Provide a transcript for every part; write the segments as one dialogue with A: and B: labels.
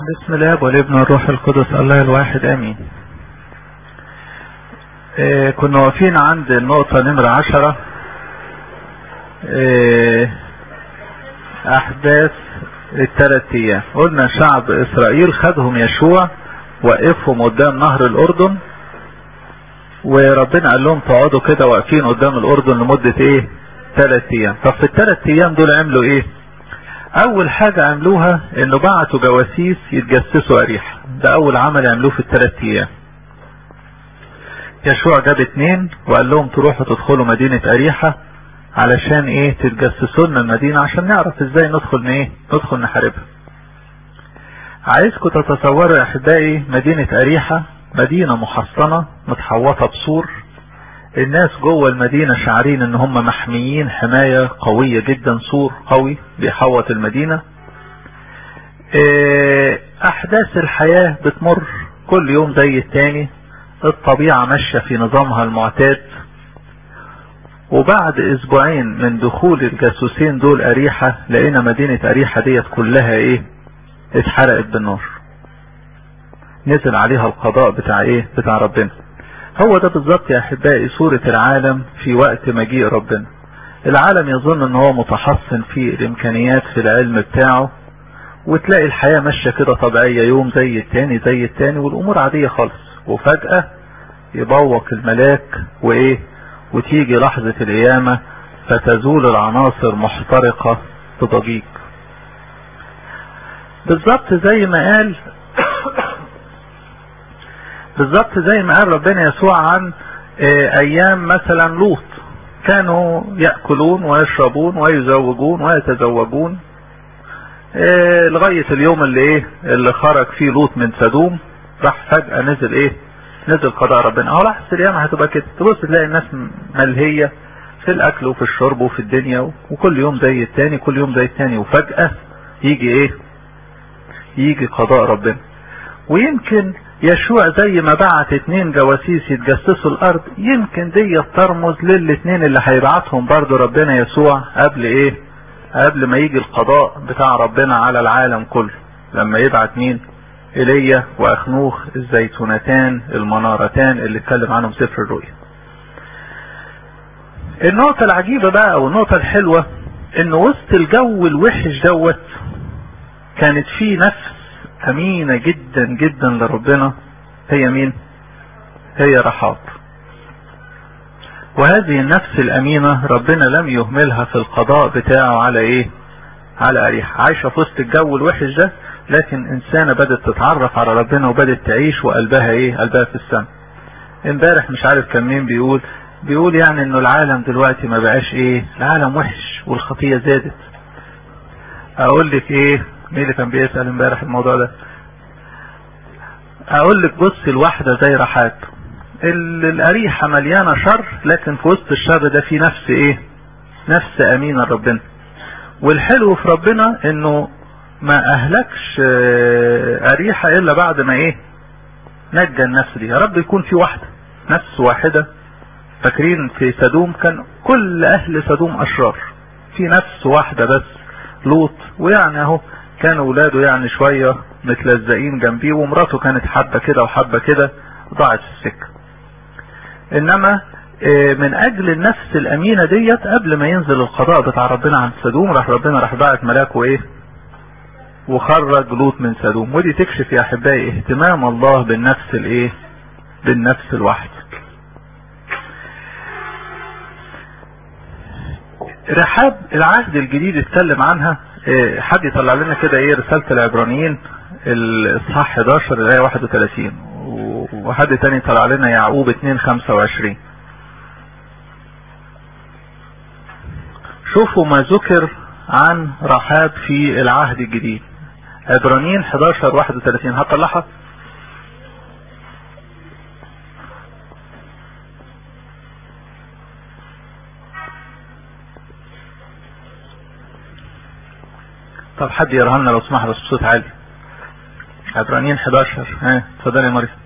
A: بسم الله والابن والروح القدس الله الواحد امين إيه كنا واقفين عند النقطة نمرة عشرة إيه احداث الثلاث ايام قلنا شعب اسرائيل خدهم يشوع وقفهم قدام نهر الاردن وربنا قال لهم تقعدوا كده واقفين قدام الاردن لمدة ايه ثلاث ايام طب في الثلاث ايام دول عملوا ايه اول حاجة عملوها انه بعتوا جواسيس يتجسسوا اريحة ده اول عمل عملوه في الثلاث ايام يشوع جاب اتنين وقال لهم تروحوا تدخلوا مدينة اريحة علشان ايه تتجسسوا لنا المدينة عشان نعرف ازاي ندخل ايه ندخل نحاربها عايزكم تتصوروا يا احبائي مدينة اريحة مدينة محصنة متحوطة بسور الناس جوه المدينة شعرين ان هم محميين حماية قوية جدا سور قوي بيحوط المدينة احداث الحياة بتمر كل يوم زي التاني الطبيعة ماشية في نظامها المعتاد وبعد اسبوعين من دخول الجاسوسين دول اريحة لقينا مدينة اريحة ديت كلها ايه اتحرقت بالنار نزل عليها القضاء بتاع ايه بتاع ربنا هو ده بالظبط يا احبائي صورة العالم في وقت مجيء ربنا العالم يظن ان هو متحصن في الامكانيات في العلم بتاعه وتلاقي الحياة ماشية كده طبيعية يوم زي التاني زي التاني والامور عادية خالص وفجأة يبوق الملاك وايه وتيجي لحظة القيامة فتزول العناصر محترقة بضجيج بالظبط زي ما قال بالظبط زي ما قال ربنا يسوع عن ايام مثلا لوط كانوا يأكلون ويشربون ويزوجون ويتزوجون لغاية اليوم اللي ايه اللي خرج فيه لوط من سدوم راح فجأة نزل ايه نزل قضاء ربنا اهو لحظة القيامة هتبقى كده تبص تلاقي الناس ملهية في الاكل وفي الشرب وفي الدنيا وكل يوم زي التاني كل يوم زي التاني وفجأة يجي ايه يجي قضاء ربنا ويمكن يشوع زي ما بعت اتنين جواسيس يتجسسوا الارض يمكن دي ترمز للاتنين اللي هيبعتهم برضو ربنا يسوع قبل ايه قبل ما يجي القضاء بتاع ربنا على العالم كله لما يبعت مين ايليا واخنوخ الزيتونتان المنارتان اللي اتكلم عنهم سفر الرؤيا النقطة العجيبة بقى او النقطة الحلوة ان وسط الجو الوحش دوت كانت في نفس امينة جدا جدا لربنا هي مين هي رحاب وهذه النفس الامينة ربنا لم يهملها في القضاء بتاعه على ايه على اريحة عايشة في وسط الجو الوحش ده لكن انسانة بدت تتعرف على ربنا وبدت تعيش وقلبها ايه قلبها في السماء امبارح مش عارف كان مين بيقول بيقول يعني انه العالم دلوقتي ما بقاش ايه العالم وحش والخطية زادت اقول لك ايه مين اللي كان بيسأل امبارح الموضوع ده اقول لك بص الواحدة زي رحاب الاريحة مليانة شر لكن في وسط الشر ده في نفس ايه نفس امينة ربنا والحلو في ربنا انه ما اهلكش اريحة الا بعد ما ايه نجى النفس دي يا رب يكون في واحدة نفس واحدة فاكرين في سدوم كان كل اهل سدوم اشرار في نفس واحدة بس لوط ويعني اهو كان اولاده يعني شوية متلزقين جنبيه ومراته كانت حبة كده وحبة كده ضاعت في السكة انما من اجل النفس الامينة ديت قبل ما ينزل القضاء بتاع ربنا عن سدوم راح ربنا راح بعت ملاكه ايه وخرج لوط من سدوم ودي تكشف يا احبائي اهتمام الله بالنفس الايه بالنفس الواحد رحاب العهد الجديد اتكلم عنها حد يطلع لنا كده ايه رسالة العبرانيين الاصحاح 11 الايه 31 وحد تاني طلع لنا يعقوب 2 25 شوفوا ما ذكر عن رحاب في العهد الجديد عبرانيين 11 31 هطلعها طب حد يقراها لنا لو سمح بس بصوت عالي عبرانيين 11 ها اتفضل يا مريم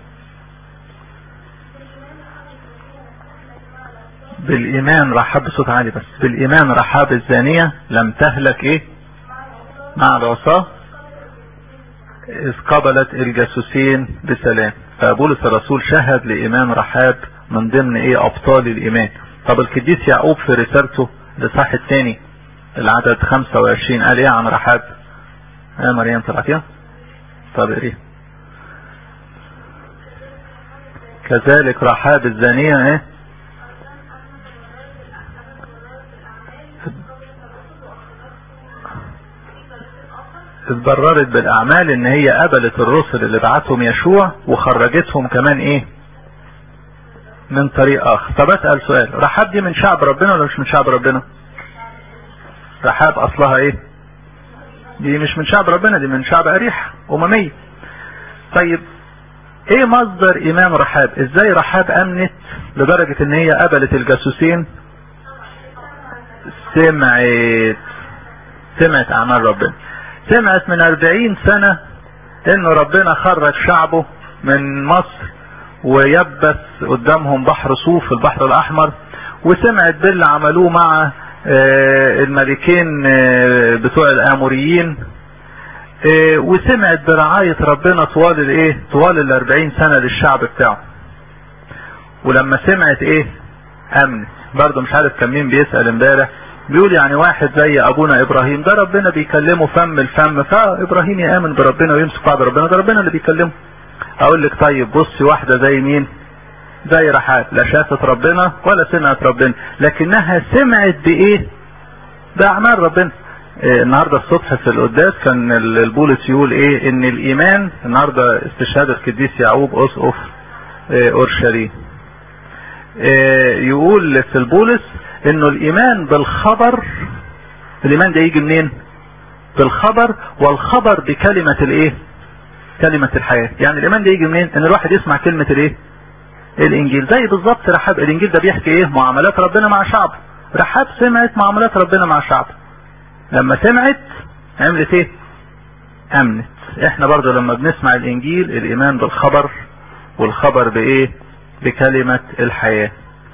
A: بالايمان رحاب بصوت عالي بس بالايمان رحاب الزانية لم تهلك ايه مع العصاة إذ قبلت الجاسوسين بسلام فبولس الرسول شهد لإيمان رحاب من ضمن إيه أبطال الإيمان طب القديس يعقوب في رسالته الإصحاح الثاني العدد 25 قال إيه عن رحاب؟ يا مريم طلعتيها؟ طب إيه؟ كذلك رحاب الزانية إيه؟ اتبررت بالاعمال ان هي قبلت الرسل اللي بعتهم يشوع وخرجتهم كمان ايه من طريق اخر طب اسال سؤال رحاب دي من شعب ربنا ولا مش من شعب ربنا رحاب اصلها ايه دي مش من شعب ربنا دي من شعب اريح اممية طيب ايه مصدر ايمان رحاب ازاي رحاب امنت لدرجة ان هي قبلت الجاسوسين سمعت سمعت اعمال ربنا سمعت من اربعين سنة ان ربنا خرج شعبه من مصر ويبس قدامهم بحر صوف في البحر الاحمر وسمعت باللي عملوه مع الملكين بتوع الاموريين وسمعت برعاية ربنا طوال الايه طوال الاربعين سنة للشعب بتاعه ولما سمعت ايه امنت برضه مش عارف كان مين بيسأل امبارح بيقول يعني واحد زي ابونا ابراهيم ده ربنا بيكلمه فم الفم فابراهيم يامن بربنا ويمسك بعد ربنا ده ربنا اللي بيكلمه اقول لك طيب بصي واحدة زي مين زي رحاب لا شافت ربنا ولا سمعت ربنا لكنها سمعت بايه باعمال ربنا إيه النهارده الصبح في القداس كان البولس يقول ايه ان الايمان النهارده استشهاد القديس يعقوب اسقف إيه اورشليم إيه يقول في البولس انه الايمان بالخبر الايمان ده يجي منين بالخبر والخبر بكلمة الايه كلمة الحياة يعني الايمان ده يجي منين ان الواحد يسمع كلمة الايه الانجيل زي بالظبط رحاب الانجيل ده بيحكي ايه معاملات ربنا مع شعبه رحاب سمعت معاملات ربنا مع شعبه لما سمعت عملت ايه امنت احنا برضو لما بنسمع الانجيل الايمان بالخبر والخبر بايه بكلمة الحياة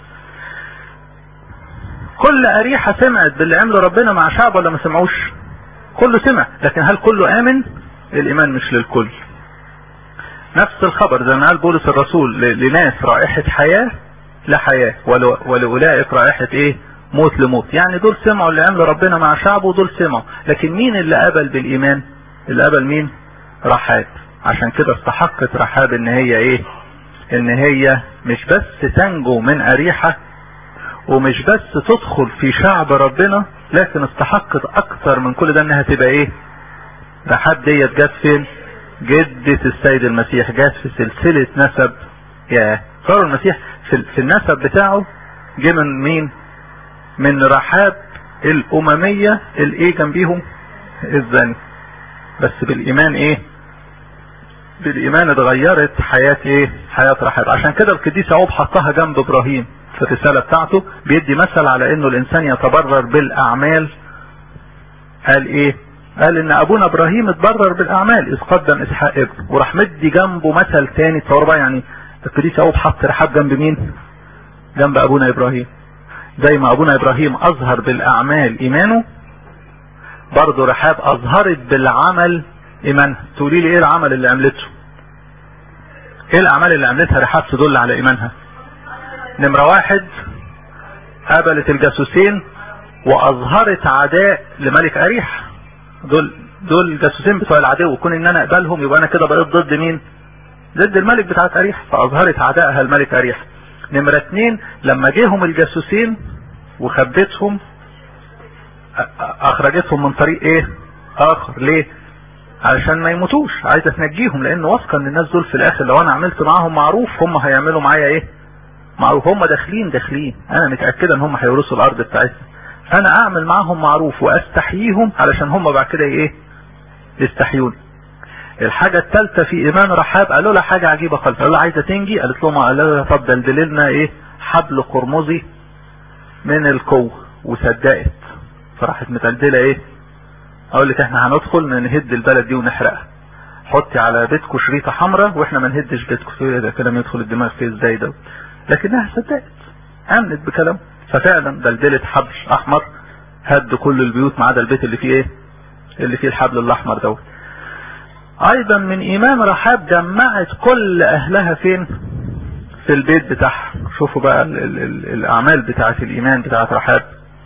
A: كل اريحة سمعت باللي عمله ربنا مع شعب ولا ما سمعوش كله سمع لكن هل كله امن الايمان مش للكل نفس الخبر زي ما قال بولس الرسول لناس رائحة حياة لحياة ولأولئك رائحة ايه موت لموت يعني دول سمعوا اللي عمله ربنا مع شعبه ودول سمعوا لكن مين اللي قبل بالايمان اللي قبل مين رحاب عشان كده استحقت رحاب ان هي ايه ان هي مش بس تنجو من اريحة ومش بس تدخل في شعب ربنا لكن استحقت اكتر من كل ده انها تبقى ايه رحاب ديت جت فين جدة السيد المسيح جت في سلسلة نسب يا صار المسيح في, في النسب بتاعه جه من مين من رحاب الاممية الايه جنبيهم الزاني بس بالايمان ايه بالايمان اتغيرت حياة ايه حياة رحاب عشان كده القديس يعقوب حطها جنب ابراهيم في الرسالة بتاعته بيدي مثل على انه الانسان يتبرر بالاعمال قال ايه قال ان ابونا ابراهيم اتبرر بالاعمال اذ قدم اسحاق ابن وراح مدي جنبه مثل تاني تصور بقى يعني القديس يعقوب حط رحاب جنب مين جنب ابونا ابراهيم زي ما ابونا ابراهيم اظهر بالاعمال ايمانه برضه رحاب اظهرت بالعمل ايمانها تقولي لي ايه العمل اللي عملته ايه الاعمال اللي عملتها رحاب تدل على ايمانها نمرة واحد قبلت الجاسوسين واظهرت عداء لملك اريح دول دول الجاسوسين بتوع العدو كون ان انا اقبلهم يبقى انا كده بقيت ضد مين ضد الملك بتاعت اريح فاظهرت عدائها الملك اريح نمرة اتنين لما جيهم الجاسوسين وخبتهم اخرجتهم من طريق ايه اخر ليه علشان ما يموتوش عايزه تنجيهم لان واثقه ان الناس دول في الاخر لو انا عملت معاهم معروف هم هيعملوا معايا ايه معروف هم داخلين داخلين انا متاكده ان هم هيورثوا الارض بتاعتنا فانا اعمل معاهم معروف واستحييهم علشان هم بعد كده ايه يستحيون الحاجة الثالثة في ايمان رحاب قالوا لها حاجة عجيبة خالص قالوا لها عايزة تنجي قالت لهم قالوا لها طب دلدل لنا ايه حبل قرمزي من القوة وصدقت فراحت متلدلة ايه اقول لك احنا هندخل نهد البلد دي ونحرقها حطي على بيتكم شريطة حمراء واحنا ما نهدش بيتكم ايه ده كلام يدخل الدماغ فيه ازاي ده لكنها صدقت امنت بكلام ففعلا دلدلت حبل احمر هد كل البيوت ما عدا البيت اللي فيه ايه اللي فيه الحبل الاحمر دوت ايضا من ايمان رحاب جمعت كل اهلها فين في البيت بتاعها شوفوا بقى ال ال ال الاعمال بتاعه الايمان بتاعه رحاب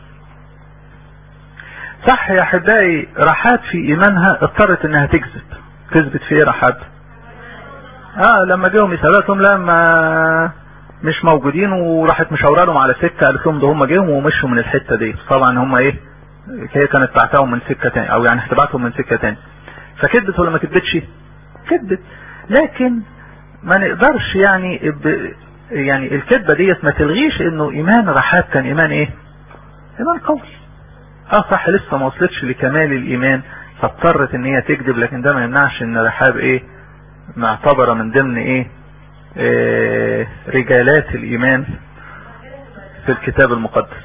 A: صح يا احبائي رحاب في ايمانها اضطرت انها تكذب كذبت في ايه رحاب اه لما جيهم يسالتهم لما مش موجودين وراحت مشاوره لهم على سكه قالت لهم ده هم جيهم ومشوا من الحته دي طبعا هم ايه هي كانت بعتهم من سكه تاني او يعني هتبعتهم من سكه تاني فكذبت ولا ما كذبتش كذبت لكن ما نقدرش يعني ب... يعني الكذبه ديت ما تلغيش انه ايمان رحاب كان ايمان ايه ايمان قوي اه صح لسه ما وصلتش لكمال الايمان فاضطرت ان هي تكذب لكن ده ما يمنعش ان رحاب ايه معتبرة من ضمن ايه, إيه رجالات الايمان في الكتاب المقدس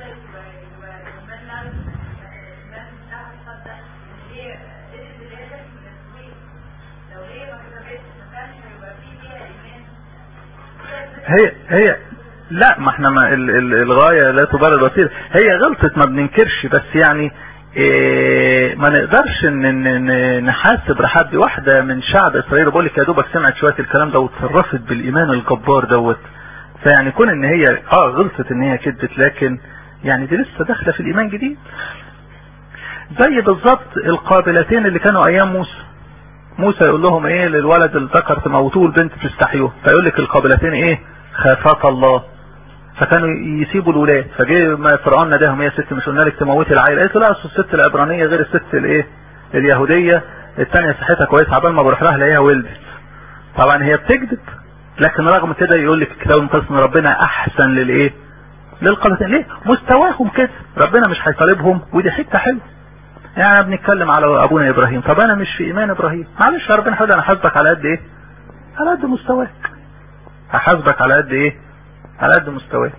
A: هي هي لا ما احنا ما ال ال الغاية لا تبرر الوسيلة هي غلطت ما بننكرش بس يعني إيه ما نقدرش ان نحاسب رحاب دي واحدة من شعب اسرائيل بقول لك يا دوبك سمعت شوية الكلام ده وتصرفت بالايمان الجبار دوت فيعني كون ان هي اه غلطت ان هي كدت لكن يعني دي لسه داخلة في الايمان جديد زي بالظبط القابلتين اللي كانوا ايام موسى موسى يقول لهم ايه للولد الذكر تموتوه البنت تستحيوه فيقول لك القابلتين ايه خافتا الله فكانوا يسيبوا الولاد فجه ما فرعون ناداهم يا ست مش قلنا لك تموتي العيله قالت له لا اصل الست العبرانيه غير الست الايه اليهوديه الثانيه صحتها كويسه عبال ما بروح لها الاقيها ولدت طبعا هي بتكذب لكن رغم كده يقول لك الكتاب المقدس ان ربنا احسن للايه للقابلتين ليه مستواهم كده ربنا مش هيطالبهم ودي حته حلوه يعني بنتكلم على ابونا ابراهيم طب انا مش في ايمان ابراهيم معلش يا ربنا حاول انا حاسبك على قد ايه على قد مستواك هحاسبك على قد ايه على قد مستواك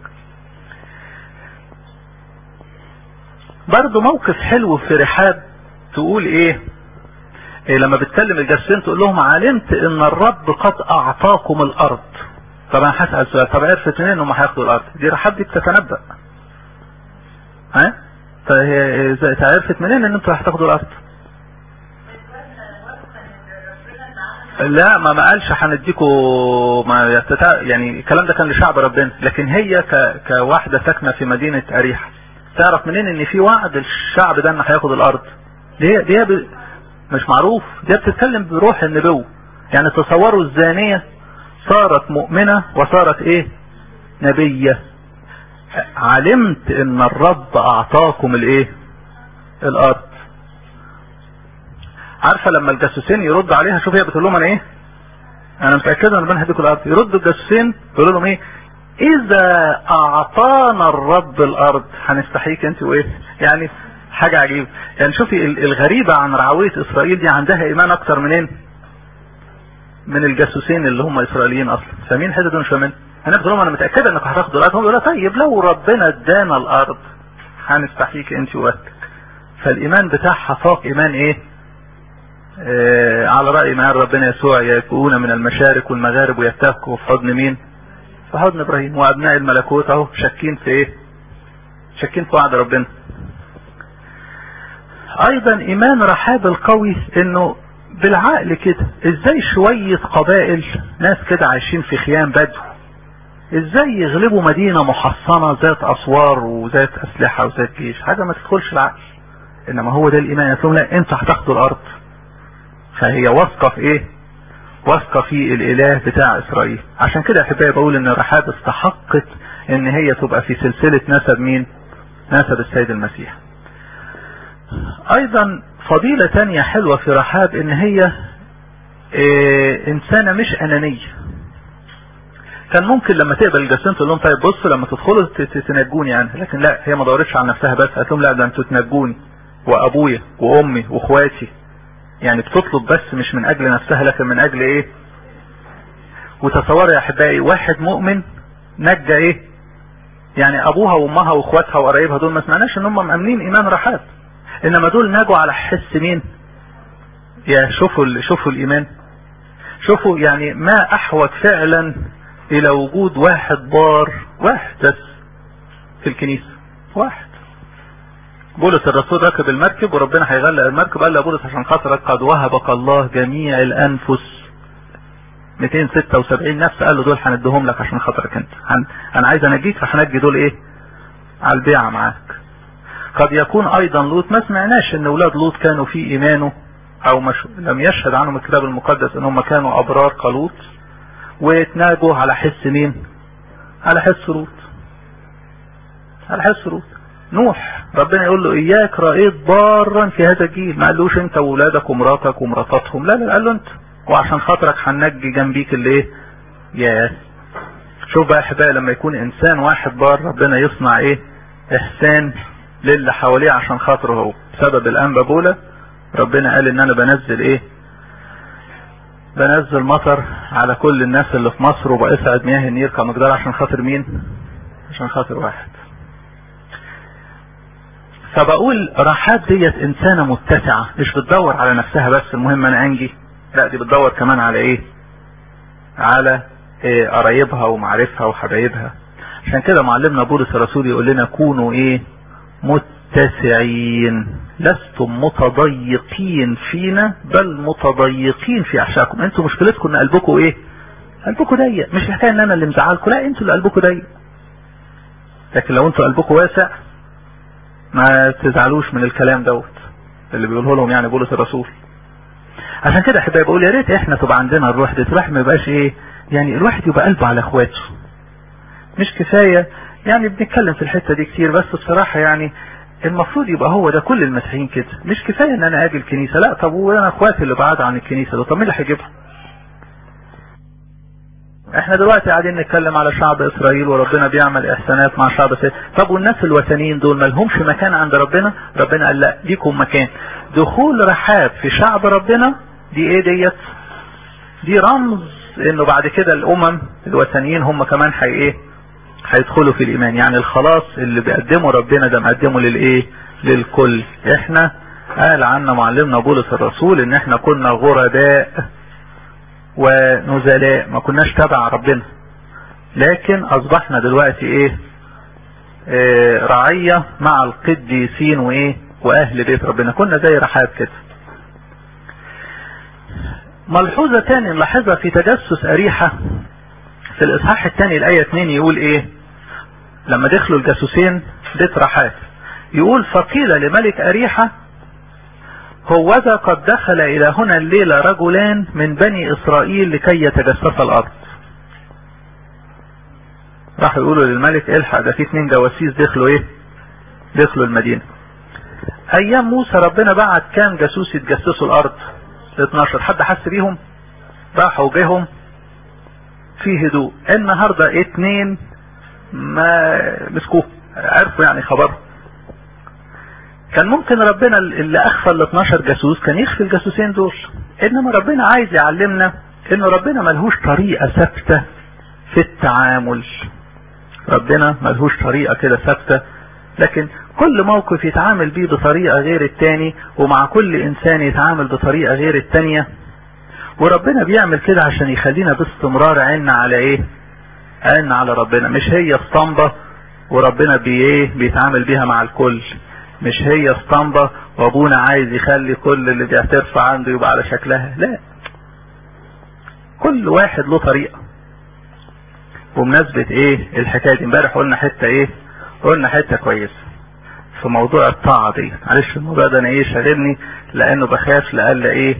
A: برضه موقف حلو في رحاب تقول ايه, إيه لما بتكلم الجاسين تقول لهم علمت ان الرب قد اعطاكم الارض طبعا هسأل سؤال طب عرفت منين انهم هياخدوا الارض دي رحاب دي بتتنبأ ها فهي عرفت منين ان انتوا هتاخدوا الارض لا ما ما قالش هنديكوا ما يتتا يعني الكلام ده كان لشعب ربنا لكن هي ك كواحده ساكنه في مدينه اريحه تعرف منين ان في وعد الشعب ده ان هياخد الارض دي دي ب... مش معروف دي بتتكلم بروح النبوه يعني تصوروا الزانيه صارت مؤمنه وصارت ايه نبيه علمت ان الرب اعطاكم الايه الارض عارفة لما الجاسوسين يرد عليها شوف هي بتقول لهم انا ايه انا متأكد ان ربنا هيديكم الارض يردوا الجاسوسين يقولوا لهم ايه اذا اعطانا الرب الارض هنستحيك انت وايه يعني حاجة عجيبة يعني شوفي الغريبة عن رعوية اسرائيل دي عندها ايمان اكتر منين من الجاسوسين اللي هم اسرائيليين اصلا فاهمين حته دول مش فاهمين انا بقول لهم انا متاكد انك هتاخدوا الارض هم يقولوا طيب لو ربنا ادانا الارض هنستحيك انت واهلك فالايمان بتاعها فاق ايمان ايه آه على رأي ما قال ربنا يسوع يكون من المشارق والمغارب ويتفقوا في حضن مين في حضن ابراهيم وابناء الملكوت اهو شاكين في ايه شاكين في وعد ربنا ايضا ايمان رحاب القوي انه بالعقل كده ازاي شوية قبائل ناس كده عايشين في خيام بدو ازاي يغلبوا مدينة محصنة ذات اسوار وذات اسلحة وذات جيش حاجة ما تدخلش العقل انما هو ده الايمان يقول لا انت هتاخدوا الارض فهي واثقة في ايه واثقة في الاله بتاع اسرائيل عشان كده احبائي بقول ان رحاب استحقت ان هي تبقى في سلسلة نسب مين نسب السيد المسيح ايضا فضيلة تانية حلوة في رحاب ان هي إيه انسانة مش انانية كان ممكن لما تقبل الجاسين تقول لهم طيب بصوا لما تدخلوا تنجوني انا لكن لا هي ما دورتش على نفسها بس قالت لهم لا ده انتوا تنجوني وابويا وامي واخواتي يعني بتطلب بس مش من اجل نفسها لكن من اجل ايه وتصور يا احبائي واحد مؤمن نجى ايه يعني ابوها وامها واخواتها وقرايبها دول ما سمعناش ان هم مأمنين ايمان رحاب انما دول نجوا على حس مين يا شوفوا شوفوا الايمان شوفوا يعني ما احوج فعلا الى وجود واحد بار واحد بس في الكنيسة واحد بولس الرسول ركب المركب وربنا هيغلق المركب قال له بولس عشان خاطرك قد وهبك الله جميع الانفس 276 نفس قال له دول هنديهم لك عشان خاطرك انت انا عايز انجيك فهنجي دول ايه على البيعه معاك قد يكون ايضا لوط ما سمعناش ان اولاد لوط كانوا في ايمانه او مش لم يشهد عنهم الكتاب المقدس ان هم كانوا ابرار قلوط ويتناجوا على حس مين على حس لوط على حس لوط نوح ربنا يقول له اياك رأيت بارا في هذا الجيل ما قالوش انت واولادك ومراتك ومراتاتهم لا لا قال له انت وعشان خاطرك هنجي جنبيك اللي ايه يا شوف بقى احبائي لما يكون انسان واحد بار ربنا يصنع ايه احسان للي حواليه عشان خاطره هو بسبب الانبا بولا ربنا قال ان انا بنزل ايه بنزل مطر على كل الناس اللي في مصر وبأسعد مياه النيل كمقدار عشان خاطر مين عشان خاطر واحد فبقول رحاب ديت انسانة متسعة مش بتدور على نفسها بس المهم انا انجي لا دي بتدور كمان على ايه على إيه قرايبها ومعارفها وحبايبها عشان كده معلمنا بولس الرسول يقول لنا كونوا ايه متسعين لستم متضيقين فينا بل متضيقين في احشائكم انتوا مشكلتكم ان قلبكم ايه قلبكم ضيق مش الحكايه ان انا اللي مزعلكم لا انتوا اللي قلبكم ضيق لكن لو انتوا قلبكم واسع ما تزعلوش من الكلام دوت اللي بيقوله لهم يعني بولس الرسول عشان كده احبائي بقول يا ريت احنا تبقى عندنا الروح دي الواحد ما يبقاش ايه يعني الواحد يبقى قلبه على اخواته مش كفايه يعني بنتكلم في الحته دي كتير بس بصراحه يعني المفروض يبقى هو ده كل المسيحيين كده مش كفايه ان انا اجي الكنيسه لا طب وانا اخواتي اللي بعاد عن الكنيسه ده طب مين اللي هيجيبهم احنا دلوقتي قاعدين نتكلم على شعب اسرائيل وربنا بيعمل احسانات مع شعب اسرائيل طب والناس الوثنيين دول ما لهمش مكان عند ربنا ربنا قال لا ليكم مكان دخول رحاب في شعب ربنا دي ايه ديت دي رمز انه بعد كده الامم الوثنيين هم كمان حي ايه هيدخلوا في الايمان يعني الخلاص اللي بيقدمه ربنا ده مقدمه للايه للكل احنا قال عنا معلمنا بولس الرسول ان احنا كنا غرباء ونزلاء ما كناش تبع ربنا لكن اصبحنا دلوقتي ايه, إيه رعية مع القديسين وايه واهل بيت ربنا كنا زي رحاب كده ملحوظة تاني نلاحظها في تجسس أريحة في الإصحاح الثاني الآية 2 يقول إيه لما دخلوا الجاسوسين بيت رحاب يقول فقيل لملك أريحة هوذا قد دخل إلى هنا الليلة رجلان من بني إسرائيل لكي يتجسس الأرض راح يقولوا للملك الحق ده في اتنين جواسيس دخلوا ايه دخلوا المدينة ايام موسى ربنا بعت كام جاسوس يتجسسوا الارض 12 حد حس بيهم راحوا جيهم في هدوء النهاردة اتنين ما مسكوه عرفوا يعني خبر كان ممكن ربنا اللي اخفى ال 12 جاسوس كان يخفي الجاسوسين دول انما ربنا عايز يعلمنا ان ربنا ملهوش طريقة ثابتة في التعامل ربنا ملهوش طريقة كده ثابتة لكن كل موقف يتعامل بيه بطريقة غير التاني ومع كل انسان يتعامل بطريقة غير التانية وربنا بيعمل كده عشان يخلينا باستمرار عيننا على ايه عيننا على ربنا مش هي اسطمبة وربنا بي ايه بيتعامل بيها مع الكل مش هي اسطمبة وابونا عايز يخلي كل اللي بيعترف عنده يبقى على شكلها لا كل واحد له طريقة وبمناسبة ايه الحكاية دي امبارح قلنا حتة ايه قلنا حتة كويسة في موضوع الطاعة دي معلش الموضوع ده انا ايه شاغلني لانه بخاف لألا ايه,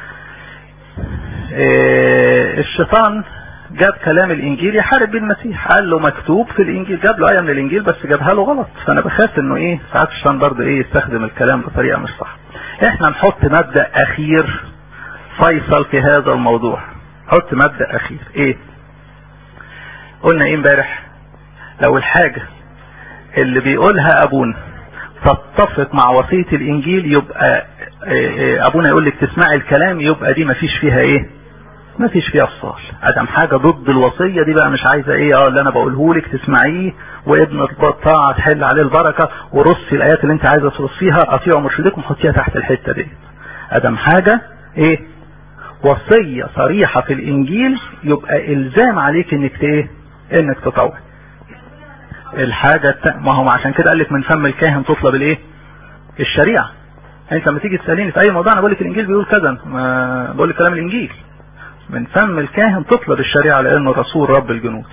A: إيه الشيطان جاب كلام الانجيل يحارب بيه المسيح قال له مكتوب في الانجيل جاب له ايه من الانجيل بس جابها له غلط فانا بخاف انه ايه ساعات الشيطان برضه ايه يستخدم الكلام بطريقه مش صح احنا نحط مبدا اخير فيصل في هذا الموضوع حط مبدا اخير ايه قلنا ايه امبارح لو الحاجة اللي بيقولها ابونا تتفق مع وصية الانجيل يبقى ابونا يقول لك تسمعي الكلام يبقى دي مفيش فيها ايه مفيش فيها افصال ادم حاجة ضد الوصية دي بقى مش عايزة ايه اه اللي انا بقوله لك تسمعيه وابن الطاعة تحل عليه البركة ورصي الايات اللي انت عايزة ترصيها اطيعوا مرشدكم حطيها تحت الحتة دي ادم حاجة ايه وصية صريحة في الانجيل يبقى الزام عليك انك ايه انك تطوع الحاجة الت... ما هو عشان كده قال لك من فم الكاهن تطلب الايه الشريعة انت لما تيجي تساليني في اي موضوع انا بقول لك الانجيل بيقول كذا ما بقول لك كلام الانجيل من فم الكاهن تطلب الشريعه لانه رسول رب الجنود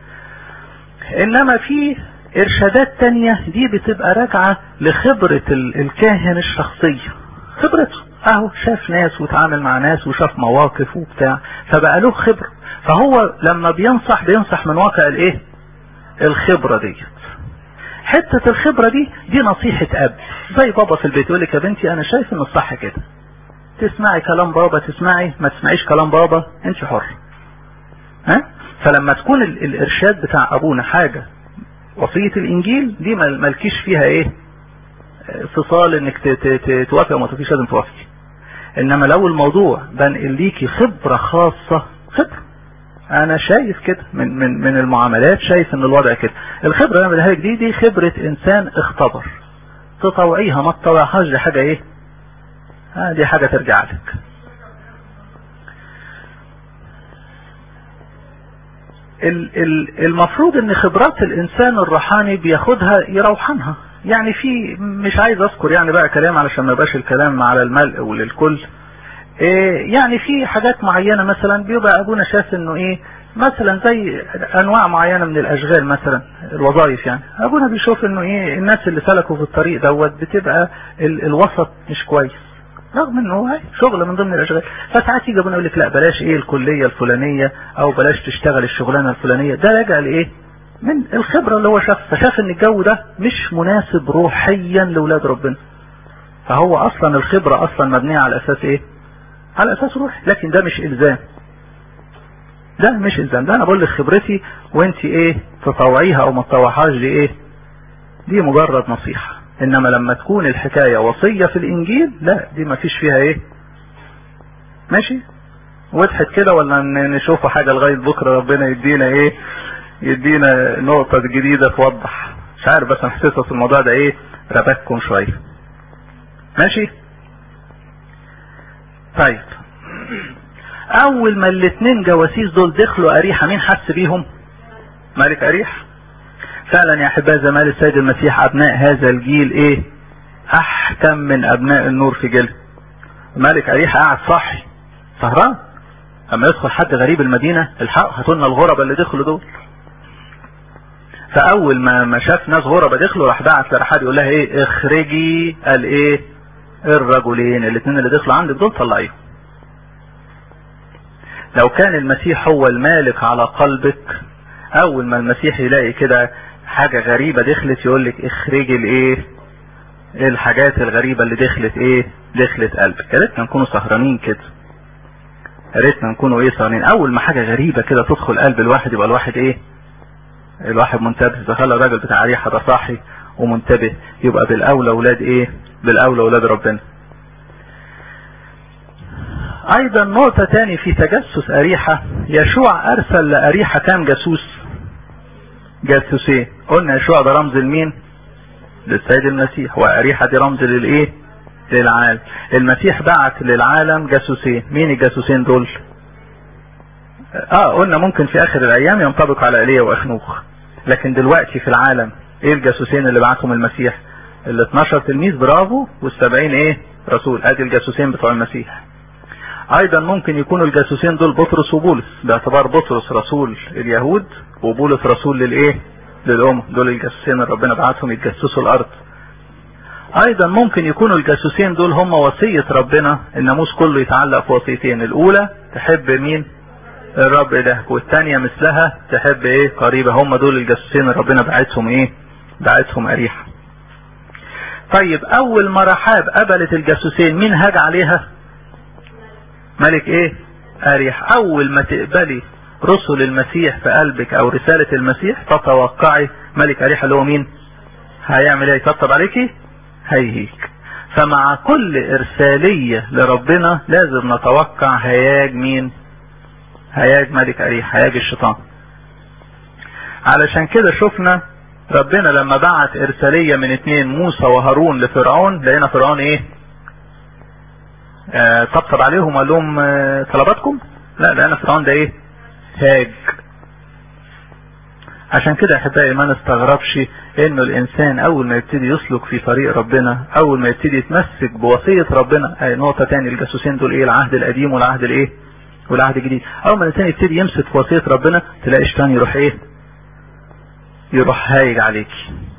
A: انما في ارشادات تانية دي بتبقى راجعة لخبرة الكاهن الشخصية خبرته اهو شاف ناس وتعامل مع ناس وشاف مواقف وبتاع فبقى له خبرة فهو لما بينصح بينصح من واقع الايه الخبرة ديت حتة الخبرة دي دي نصيحة اب زي بابا في البيت يقول لك يا بنتي انا شايف ان الصح كده تسمعي كلام بابا تسمعي ما تسمعيش كلام بابا انت حر ها فلما تكون ال الارشاد بتاع ابونا حاجة وصية الانجيل دي مالكيش فيها ايه فصال انك توافق وما توافقيش لازم توافقي انما لو الموضوع بنقل ليكي خبرة خاصة خبرة انا شايف كده من من من المعاملات شايف ان الوضع كده الخبره اللي انا دي دي خبره انسان اختبر تطوعيها ما تطوعهاش دي حاجه ايه آه دي حاجه ترجع لك المفروض ان خبرات الانسان الروحاني بياخدها يروحنها يعني في مش عايز اذكر يعني بقى كلام علشان ما يبقاش الكلام على الملء وللكل إيه يعني في حاجات معينة مثلا بيبقى ابونا شاف انه ايه مثلا زي انواع معينة من الاشغال مثلا الوظائف يعني ابونا بيشوف انه ايه الناس اللي سلكوا في الطريق دوت بتبقى ال الوسط مش كويس رغم انه هاي شغل من ضمن الاشغال فساعات يجي ابونا يقول لك لا بلاش ايه الكلية الفلانية او بلاش تشتغل الشغلانة الفلانية ده راجع لايه من الخبرة اللي هو شاف فشاف ان الجو ده مش مناسب روحيا لاولاد ربنا فهو اصلا الخبرة اصلا مبنية على اساس ايه على اساس روح لكن ده مش الزام ده مش الزام ده انا بقول لك خبرتي وانت ايه تطوعيها او ما تطوعهاش دي ايه دي مجرد نصيحة انما لما تكون الحكاية وصية في الانجيل لا دي ما فيش فيها ايه ماشي وضحت كده ولا نشوفوا حاجة لغاية بكرة ربنا يدينا ايه يدينا نقطة جديدة توضح مش عارف بس انا حسيت في الموضوع ده ايه ربككم شوية ماشي طيب اول ما الاثنين جواسيس دول دخلوا اريحة مين حس بيهم ملك اريح فعلا يا احبائي زمال السيد المسيح ابناء هذا الجيل ايه احكم من ابناء النور في جيل ملك اريح قاعد صاحي سهران اما يدخل حد غريب المدينة الحق هاتوا لنا الغرباء اللي دخلوا دول فاول ما ما شاف ناس غرباء دخلوا راح بعت لرحاب يقول لها ايه اخرجي قال ايه الرجلين الاثنين اللي دخلوا عندك دول طلعيهم لو كان المسيح هو المالك على قلبك اول ما المسيح يلاقي كده حاجة غريبة دخلت يقول لك اخرجي الايه الحاجات الغريبة اللي دخلت ايه دخلت قلبك يا ريتنا نكونوا سهرانين كده يا ريتنا نكونوا ايه سهرانين اول ما حاجة غريبة كده تدخل قلب الواحد يبقى الواحد ايه الواحد منتبه اذا خلى الراجل بتاع ريحة ده صاحي ومنتبه يبقى بالاولى اولاد ايه بالاولى اولاد ربنا ايضا نقطة تاني في تجسس اريحة يشوع ارسل لاريحة كام جاسوس جاسوسين قلنا يشوع ده رمز لمين للسيد المسيح واريحة دي رمز للايه للعالم المسيح بعت للعالم جاسوسين مين الجاسوسين دول اه قلنا ممكن في اخر الايام ينطبق على ايليا واخنوخ لكن دلوقتي في العالم ايه الجاسوسين اللي بعتهم المسيح ال 12 تلميذ برافو وال70 ايه رسول ادي الجاسوسين بتوع المسيح ايضا ممكن يكونوا الجاسوسين دول بطرس وبولس باعتبار بطرس رسول اليهود وبولس رسول للايه للامم دول الجاسوسين اللي ربنا بعتهم يتجسسوا الارض ايضا ممكن يكونوا الجاسوسين دول هم وصية ربنا الناموس كله يتعلق في وصيتين الاولى تحب مين الرب ده والثانية مثلها تحب ايه قريبة هم دول الجاسوسين اللي ربنا بعتهم ايه بعتهم اريحة طيب اول ما رحاب قبلت الجاسوسين مين هاج عليها ملك ايه اريح اول ما تقبلي رسل المسيح في قلبك او رسالة المسيح تتوقعي ملك اريح اللي هو مين هيعمل ايه يطبطب عليكي هيهيك فمع كل ارسالية لربنا لازم نتوقع هياج مين هياج ملك اريح هياج الشيطان علشان كده شفنا ربنا لما بعت ارسالية من اتنين موسى وهارون لفرعون لقينا فرعون ايه آه طبطب عليهم وقال لهم آه طلباتكم لا لقينا فرعون ده ايه هاج عشان كده احبائي ما نستغربش انه الانسان اول ما يبتدي يسلك في طريق ربنا اول ما يبتدي يتمسك بوصية ربنا اي نقطة تاني الجاسوسين دول ايه العهد القديم والعهد الايه والعهد الجديد اول ما الانسان يبتدي يمسك في وصية ربنا تلاقي الشيطان يروح ايه يروح هايج عليك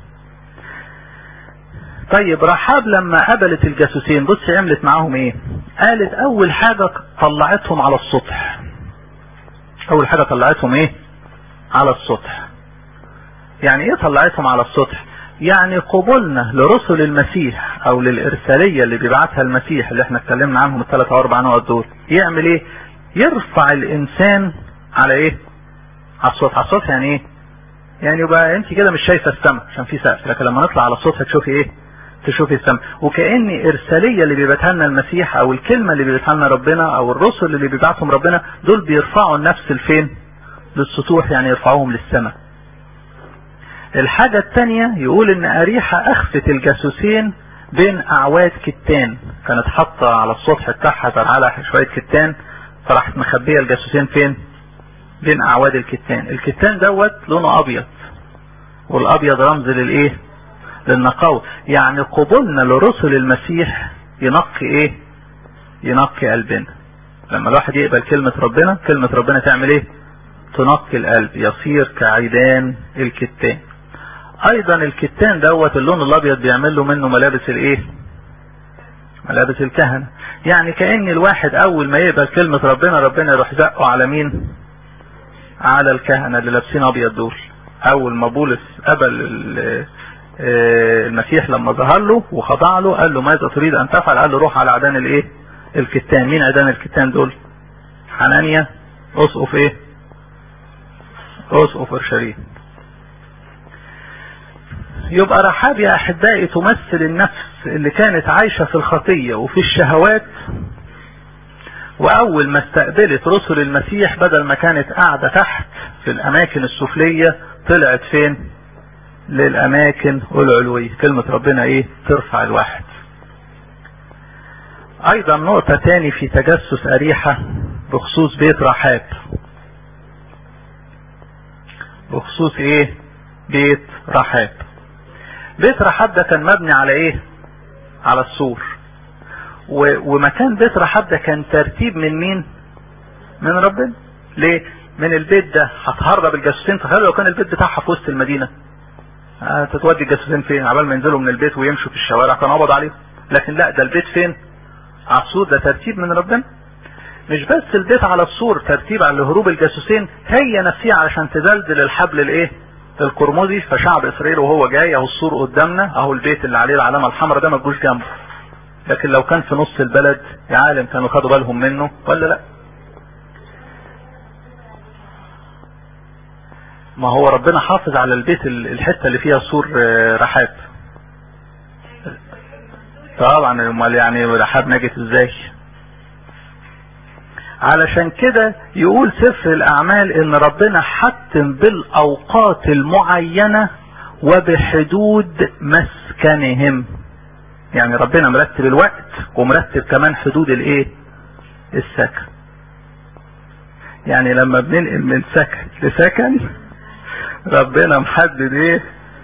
A: طيب رحاب لما قبلت الجاسوسين بص عملت معاهم ايه قالت اول حاجة طلعتهم على السطح اول حاجة طلعتهم ايه على السطح يعني ايه طلعتهم على السطح يعني قبولنا لرسل المسيح او للارسالية اللي بيبعتها المسيح اللي احنا اتكلمنا عنهم الثلاث او اربع نقط دول يعمل ايه يرفع الانسان على ايه على السطح على السطح يعني ايه يعني يبقى انت كده مش شايفه السماء عشان في سقف لكن لما نطلع على السطح تشوفي ايه تشوفي السماء وكأن ارسالية اللي بيبعتها لنا المسيح او الكلمة اللي بيبعتها لنا ربنا او الرسل اللي بيبعتهم ربنا دول بيرفعوا النفس لفين للسطوح يعني يرفعوهم للسماء الحاجة التانية يقول ان اريحة اخفت الجاسوسين بين اعواد كتان كانت حاطة على السطح بتاعها على شوية كتان فراحت مخبية الجاسوسين فين بين اعواد الكتان الكتان دوت لونه ابيض والابيض رمز للايه للنقاوة يعني قبولنا لرسل المسيح ينقي ايه ينقي قلبنا لما الواحد يقبل كلمة ربنا كلمة ربنا تعمل ايه تنقي القلب يصير كعيدان الكتان ايضا الكتان دوت اللون الابيض بيعمل له منه ملابس الايه ملابس الكهنة يعني كأن الواحد اول ما يقبل كلمة ربنا ربنا يروح زقه على مين على الكهنة اللي لابسين ابيض دول اول ما بولس قبل المسيح لما ظهر له وخضع له قال له ماذا تريد ان تفعل قال له روح على عدان الايه الكتان مين عدان الكتان دول حنانيا اسقف ايه اسقف اورشليم يبقى رحاب يا احبائي تمثل النفس اللي كانت عايشة في الخطية وفي الشهوات واول ما استقبلت رسل المسيح بدل ما كانت قاعدة تحت في الاماكن السفلية طلعت فين للاماكن العلوية كلمة ربنا ايه ترفع الواحد ايضا نقطة تاني في تجسس اريحة بخصوص بيت رحاب بخصوص ايه بيت رحاب بيت رحاب ده كان مبني على ايه على السور ومكان بيت رحاب ده كان ترتيب من مين من ربنا ليه من البيت ده هتهرب الجاسوسين تخيلوا لو كان البيت بتاعها في وسط المدينه تتودي الجاسوسين فين عبال ما ينزلوا من البيت ويمشوا في الشوارع كانوا قبض عليهم لكن لا ده البيت فين على السور ده ترتيب من ربنا مش بس البيت على السور ترتيب على هروب الجاسوسين هي نفسها علشان تدلدل الحبل الايه القرمزي فشعب اسرائيل وهو جاي اهو السور قدامنا اهو البيت اللي عليه العلامه الحمراء ده ما تجوش جنبه لكن لو كان في نص البلد يا عالم كانوا خدوا بالهم منه ولا لا ما هو ربنا حافظ على البيت الحته اللي فيها سور رحاب طبعا امال يعني رحاب نجت ازاي علشان كده يقول سفر الاعمال ان ربنا حتم بالاوقات المعينة وبحدود مسكنهم يعني ربنا مرتب الوقت ومرتب كمان حدود الايه السكن يعني لما بننقل من سكن لسكن ربنا محدد ايه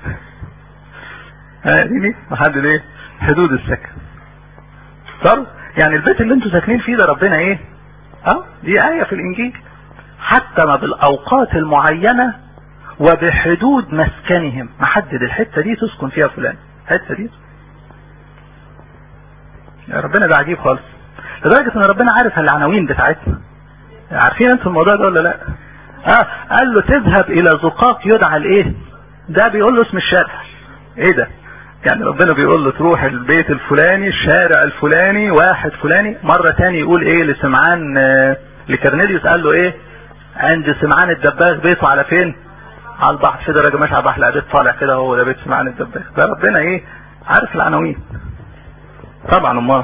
A: ها محدد ايه حدود السكن صار يعني البيت اللي انتوا ساكنين فيه ده ربنا ايه اه دي آية في الإنجيل حتى ما بالأوقات المعينة وبحدود مسكنهم محدد الحتة دي تسكن فيها فلان الحتة دي يا ربنا ده عجيب خالص لدرجة ان ربنا عارف العناوين بتاعتنا عارفين انتوا الموضوع ده ولا لا اه قال له تذهب الى زقاق يدعى الايه ده بيقول له اسم الشارع ايه ده يعني ربنا بيقول له تروح البيت الفلاني الشارع الفلاني واحد فلاني مرة تاني يقول ايه لسمعان آه لكرنيليوس قال له ايه عند سمعان الدباغ بيته على فين على البحر كده راجل ماشي على البحر لا بيت طالع كده هو ده بيت سمعان الدباغ ده ربنا ايه عارف العناوين طبعا امال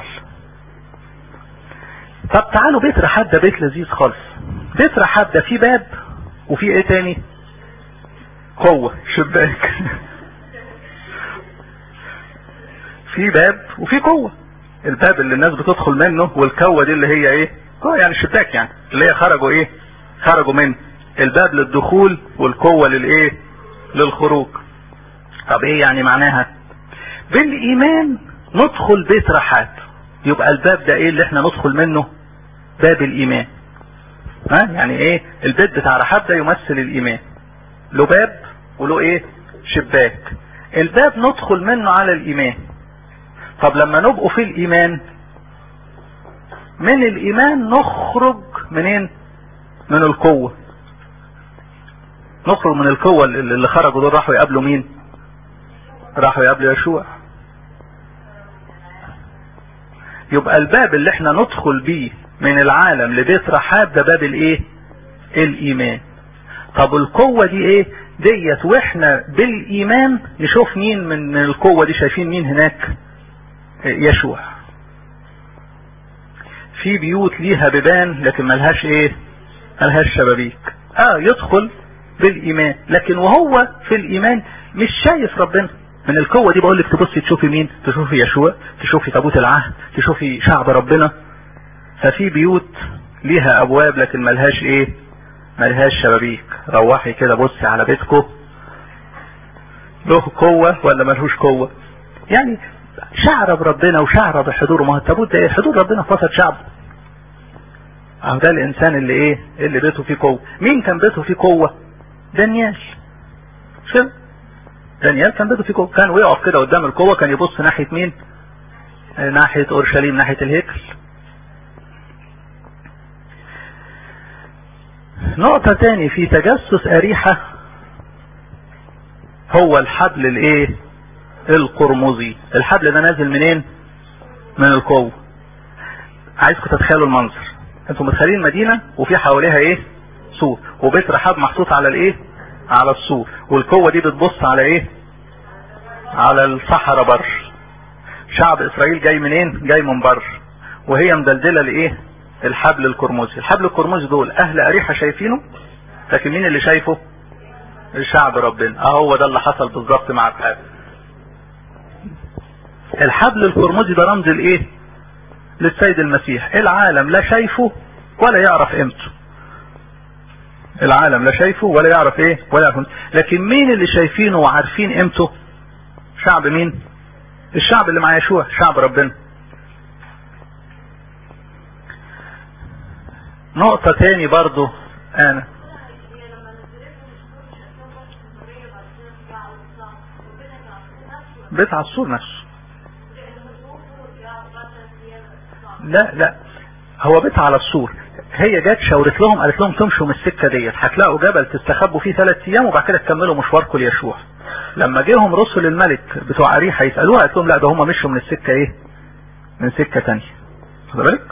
A: طب تعالوا بيت رحاب ده بيت لذيذ خالص بيت رحاب ده فيه باب وفيه ايه تاني قوة شباك في باب وفي قوة الباب اللي الناس بتدخل منه والكوة دي اللي هي ايه قوة يعني الشباك يعني اللي هي خرجوا ايه خرجوا منه الباب للدخول والقوة للايه للخروج طب ايه يعني معناها بالايمان ندخل بيت رحاب يبقى الباب ده ايه اللي احنا ندخل منه باب الايمان ها يعني ايه البيت بتاع رحاب ده يمثل الايمان له باب وله ايه شباك الباب ندخل منه على الايمان طب لما نبقوا في الايمان من الايمان نخرج منين من القوة نخرج من القوة اللي خرجوا دول راحوا يقابلوا مين راحوا يقابلوا يشوع يبقى الباب اللي احنا ندخل بيه من العالم لبيت رحاب ده باب الايه الايمان طب القوة دي ايه ديت واحنا بالايمان نشوف مين من من القوة دي شايفين مين هناك يشوع في بيوت ليها بيبان لكن ملهاش ايه ملهاش شبابيك اه يدخل بالايمان لكن وهو في الايمان مش شايف ربنا من القوة دي بقول لك تبصي تشوفي مين تشوفي يشوع تشوفي تابوت العهد تشوفي شعب ربنا ففي بيوت ليها ابواب لكن ملهاش ايه ملهاش شبابيك روحي كده بصي على بيتكم له قوة ولا ملهوش قوة يعني شعر بربنا وشعر بحضوره ما هو التابوت ده ايه حضور ربنا في وسط شعبه اهو ده الانسان اللي ايه اللي بيته فيه قوة مين كان بيته فيه قوة دانيال شو دانيال كان بيته فيه قوة كان ويقف كده قدام القوة كان يبص ناحية مين ناحية اورشليم ناحية الهيكل نقطة تاني في تجسس أريحة هو الحبل الايه القرمزي الحبل ده نازل منين من القوة عايزكم تتخيلوا المنظر انتم متخيلين مدينة وفي حواليها ايه سور وبيت رحاب محطوط على الايه على السور والقوة دي بتبص على ايه على الصحراء بر شعب اسرائيل جاي منين جاي من بر وهي مدلدلة لايه الحبل القرمزي الحبل القرمزي دول اهل اريحة شايفينه لكن مين اللي شايفه الشعب ربنا اه هو ده اللي حصل بالظبط مع الحبل الحبل القرمزي ده رمز الايه للسيد المسيح العالم لا شايفه ولا يعرف قيمته العالم لا شايفه ولا يعرف ايه ولا يعرف لكن مين اللي شايفينه وعارفين قيمته شعب مين الشعب اللي مع يشوع شعب ربنا نقطة تاني برضو انا بيت على السور نفسه لا لا هو بيت على السور هي جت شاورت لهم قالت لهم تمشوا من السكه ديت هتلاقوا جبل تستخبوا فيه ثلاث ايام وبعد كده تكملوا مشواركم ليشوع لما جيهم رسل الملك بتوع اريحا يسالوها قالت لهم لا ده هم مشوا من السكه ايه من سكه ثانيه خد بالك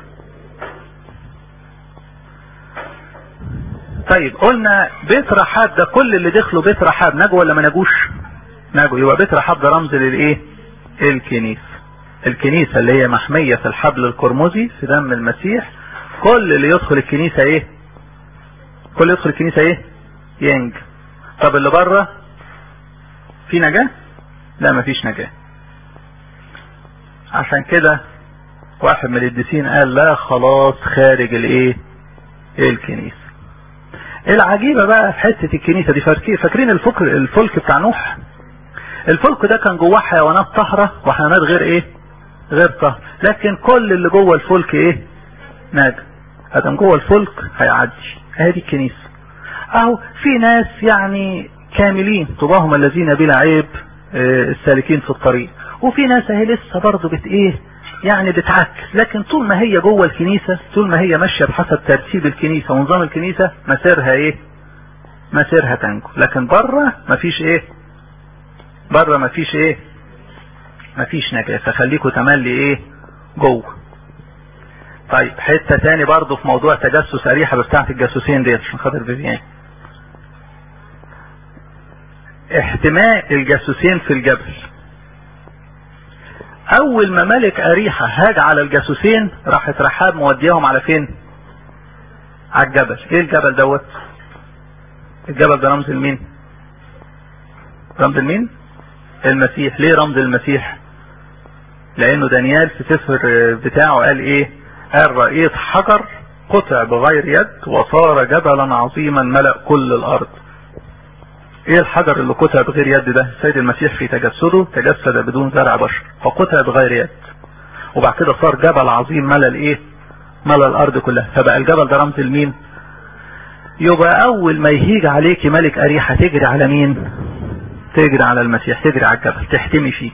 A: طيب قلنا بيت رحاب ده كل اللي دخلوا بيت رحاب نجوا ولا ما نجوش نجوا يبقى بيت رحاب ده رمز للايه الكنيسه الكنيسة اللي هي محمية في الحبل القرمزي في دم المسيح كل اللي يدخل الكنيسة ايه كل اللي يدخل الكنيسة ايه ينج طب اللي بره في نجاة لا مفيش نجاة عشان كده واحد من القديسين قال لا خلاص خارج الايه الكنيسة العجيبة بقى في حتة الكنيسة دي فاكرين الفلك الفلك بتاع نوح الفلك ده كان جواه حيوانات طاهرة وحيوانات غير ايه غير طهر لكن كل اللي جوه الفلك ايه ناجا ادم جوه الفلك هيعدي هذه الكنيسة اهو في ناس يعني كاملين طباهم الذين بلا عيب السالكين في الطريق وفي ناس اهي لسه برضه بت ايه يعني بتعكس لكن طول ما هي جوه الكنيسة طول ما هي ماشية بحسب ترتيب الكنيسة ونظام الكنيسة مسيرها ايه مسيرها تنجو لكن بره مفيش ايه بره مفيش ايه مفيش نجاة فخليكوا تملي ايه جوه طيب حتة تاني برضو في موضوع تجسس اريحة بتاعت الجاسوسين ديت عشان خاطر فيفيان احتماء الجاسوسين في الجبل اول ما ملك اريحة هاج على الجاسوسين راحت رحاب موديهم على فين على الجبل ايه الجبل دوت الجبل ده رمز لمين رمز لمين المسيح ليه رمز المسيح لانه دانيال في سفر بتاعه قال ايه قال رأيت حجر قطع بغير يد وصار جبلا عظيما ملأ كل الارض ايه الحجر اللي قطع بغير يد ده السيد المسيح في تجسده تجسد بدون زرع بشر فقطع بغير يد وبعد كده صار جبل عظيم ملا الايه ملا الارض كلها فبقى الجبل ده رمز لمين يبقى اول ما يهيج عليك ملك اريحة تجري على مين تجري على المسيح تجري على الجبل تحتمي فيه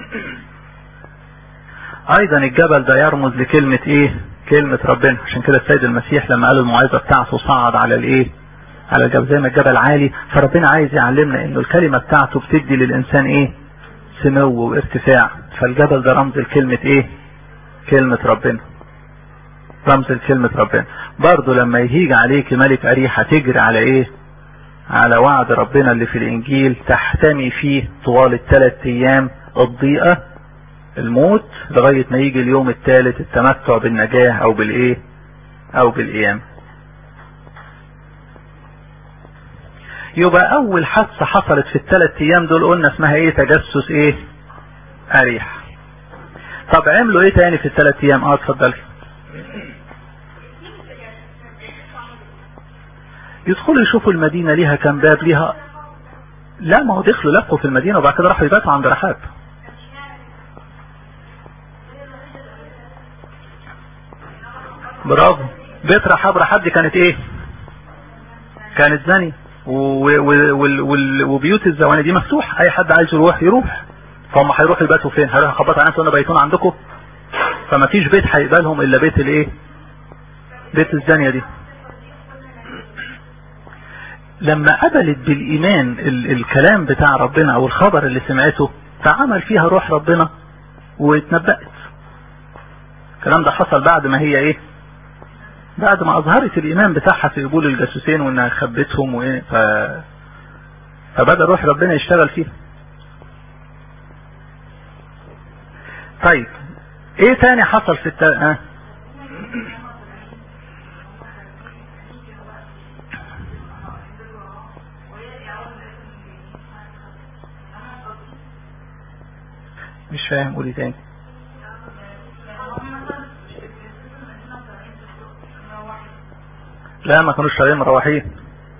A: ايضا الجبل ده يرمز لكلمة ايه كلمة ربنا عشان كده السيد المسيح لما قال الموعظة بتاعته صعد على الايه على الجبل زي ما الجبل عالي فربنا عايز يعلمنا انه الكلمة بتاعته بتدي للانسان ايه سمو وارتفاع فالجبل ده رمز لكلمة ايه كلمة ربنا رمز لكلمة ربنا برضه لما يهيج عليك ملك أريحة تجري على ايه على وعد ربنا اللي في الانجيل تحتمي فيه طوال الثلاث ايام الضيقة الموت لغاية ما يجي اليوم الثالث التمتع بالنجاة او بالايه او بالقيام يبقى اول حادثة حصلت في الثلاث ايام دول قلنا اسمها ايه تجسس ايه اريح طب عملوا ايه تاني في الثلاث ايام اه اتفضلي يدخلوا يشوفوا المدينة ليها كم باب ليها لا ما هو دخلوا لفوا في المدينة وبعد كده راحوا يباتوا عند رحاب برافو بيت رحاب رحاب دي كانت ايه كانت زني وبيوت الزواني دي مفتوح اي حد عايز يروح يروح فهم هيروحوا يباتوا فين هيروحوا يخبطوا على نفسهم بيتون عندكم فما فيش بيت هيقبلهم الا بيت الايه بيت الزانية دي لما قبلت بالايمان ال الكلام بتاع ربنا او الخبر اللي سمعته تعامل فيها روح ربنا واتنبأت الكلام ده حصل بعد ما هي ايه بعد ما اظهرت الايمان بتاعها في قبول الجاسوسين وانها خبتهم وايه ف... فبدأ روح ربنا يشتغل فيها طيب ايه تاني حصل في الت... آه. مش فاهم قولي تاني لا ما كانوش شغالين مروحين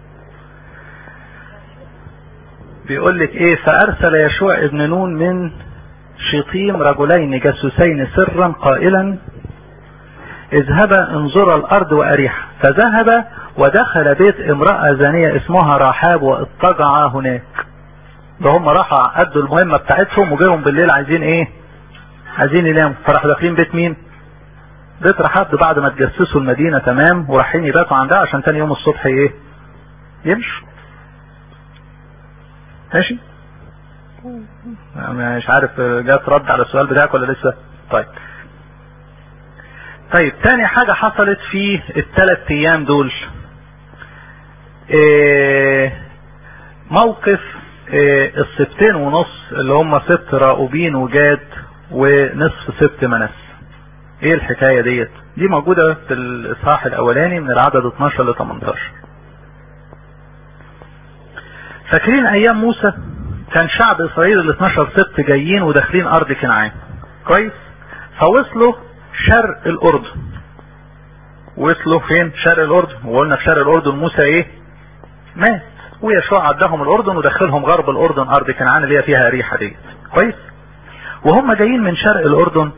A: بيقول لك ايه فارسل يشوع ابن نون من شطيم رجلين جاسوسين سرا قائلا اذهبا انظرا الارض واريحا فذهب ودخل بيت امرأة زانية اسمها رحاب واضطجعا هناك ده هم راحوا ادوا المهمة بتاعتهم وجيهم بالليل عايزين ايه عايزين يناموا فراحوا داخلين بيت مين بيت رحاب بعد ما تجسسوا المدينة تمام ورايحين يباتوا عندها عشان تاني يوم الصبح ايه يمشوا ماشي مش عارف جات رد على السؤال بتاعك ولا لسه طيب طيب تاني حاجة حصلت في الثلاث ايام دول إيه موقف إيه السبتين ونص اللي هم ست راؤوبين وجاد ونصف سبت منس ايه الحكاية ديت دي موجودة في الاصحاح الاولاني من العدد 12 ل 18 فاكرين ايام موسى كان شعب اسرائيل ال 12 سبت جايين وداخلين ارض كنعان كويس فوصلوا شرق الاردن وصلوا فين شرق الاردن وقلنا في شرق الاردن موسى ايه مات ويشوع عدهم الاردن ودخلهم غرب الاردن ارض كنعان اللي هي فيها اريحه ديت كويس وهم جايين من شرق الاردن